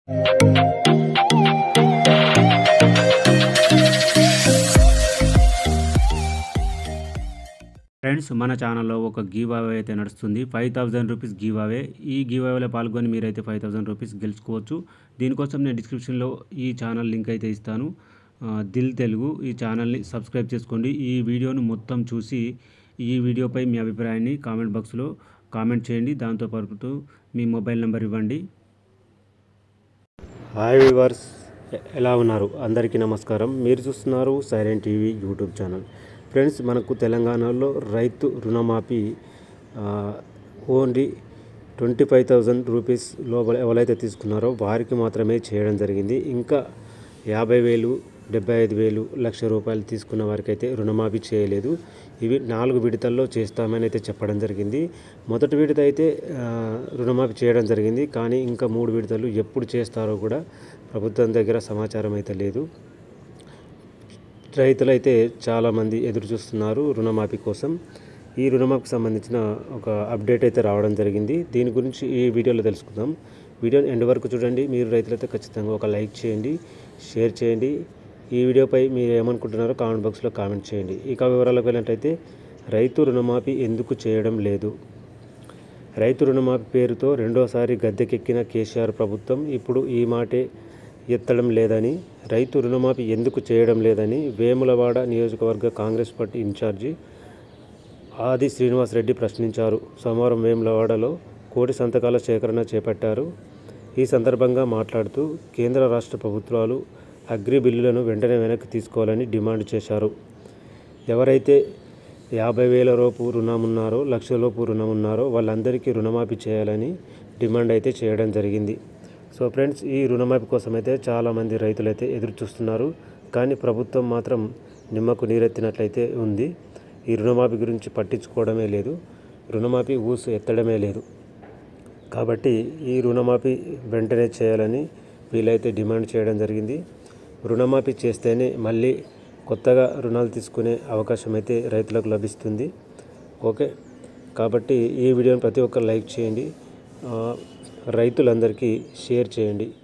friends మన ఛానల్లో ఒక గివ్ అవే అయితే నడుస్తుంది five thousand rupees give away ఈ గివ్ అవేలో పాల్గొని మీరైతే ఫైవ్ థౌజండ్ రూపీస్ గెలుచుకోవచ్చు దీనికోసం నేను డిస్క్రిప్షన్లో ఈ ఛానల్ లింక్ అయితే ఇస్తాను ఆ, దిల్ తెలుగు ఈ ఛానల్ని సబ్స్క్రైబ్ చేసుకోండి ఈ వీడియోను మొత్తం చూసి ఈ వీడియోపై మీ అభిప్రాయాన్ని కామెంట్ బాక్స్లో కామెంట్ చేయండి దాంతోపాటు మీ మొబైల్ నెంబర్ ఇవ్వండి హాయ్ వివర్స్ ఎలా ఉన్నారు అందరికీ నమస్కారం మీరు చూస్తున్నారు silent TV YouTube channel friends మనకు తెలంగాణలో రైతు రుణమాఫీ ఆ, only twenty five thousand rupees లోపల ఎవరైతే తీసుకున్నారో వారికి మాత్రమే చేయడం జరిగింది ఇంకా యాభై వేలు డెబ్బై ఐదు వేలు లక్ష రూపాయలు తీసుకున్న వారికి అయితే రుణమాఫీ చేయలేదు ఇవి నాలుగు విడతల్లో చేస్తామని అయితే చెప్పడం జరిగింది మొదటి విడత అయితే ఆ, రుణమాఫీ చేయడం జరిగింది కానీ ఇంకా మూడు విడతలు ఎప్పుడు చేస్తారో కూడా ప్రభుత్వం దగ్గర సమాచారం అయితే లేదు రైతులైతే చాలామంది ఎదురు చూస్తున్నారు రుణమాఫీ కోసం ఈ రుణమాఫీకి సంబంధించిన ఒక అప్డేట్ అయితే రావడం జరిగింది దీని గురించి ఈ వీడియోలో తెలుసుకుందాం వీడియోని ఎండ్ వరకు చూడండి మీరు రైతులైతే ఖచ్చితంగా ఒక లైక్ చేయండి షేర్ చేయండి ఈ వీడియోపై మీరు ఏమనుకుంటున్నారో కామెంట్ బాక్స్లో కామెంట్ చేయండి ఇక వివరాలకు వెళ్ళినట్టయితే రైతు రుణమాఫీ ఎందుకు చేయడం లేదు రైతు రుణమాఫీ పేరుతో రెండోసారి గద్దెకెక్కిన కేసీఆర్ ప్రభుత్వం ఇప్పుడు ఈ మాటే ఎత్తడం లేదని రైతు రుణమాఫీ ఎందుకు చేయడం లేదని వేములవాడ నియోజకవర్గ కాంగ్రెస్ పార్టీ ఇన్ఛార్జి ఆది శ్రీనివాస్ రెడ్డి ప్రశ్నించారు సోమవారం వేములవాడలో కోటి సంతకాల సేకరణ చేపట్టారు ఈ సందర్భంగా మాట్లాడుతూ కేంద్ర రాష్ట్ర ప్రభుత్వాలు అగ్రి బిల్లులను వెంటనే వెనక్కి తీసుకోవాలని డిమాండ్ చేశారు ఎవరైతే యాభై వేల లోపు రుణం ఉన్నారో లక్షలోపు రుణం ఉన్నారో వాళ్ళందరికీ రుణమాఫీ చేయాలని డిమాండ్ అయితే చేయడం జరిగింది సో ఫ్రెండ్స్ ఈ రుణమాఫీ కోసం అయితే చాలామంది రైతులైతే ఎదురు చూస్తున్నారు కానీ ప్రభుత్వం మాత్రం నిమ్మకు నీరెత్తినట్లయితే ఉంది ఈ రుణమాఫీ గురించి పట్టించుకోవడమే లేదు రుణమాఫీ ఊసు ఎత్తడమే లేదు కాబట్టి ఈ రుణమాఫీ వెంటనే చేయాలని వీలైతే డిమాండ్ చేయడం జరిగింది రుణమాఫీ చేస్తేనే మళ్ళీ కొత్తగా రుణాలు తీసుకునే అవకాశం అయితే రైతులకు లభిస్తుంది ఓకే కాబట్టి ఈ వీడియోని ప్రతి ఒక్కరు లైక్ చేయండి ఆ, రైతులందరికీ షేర్ చేయండి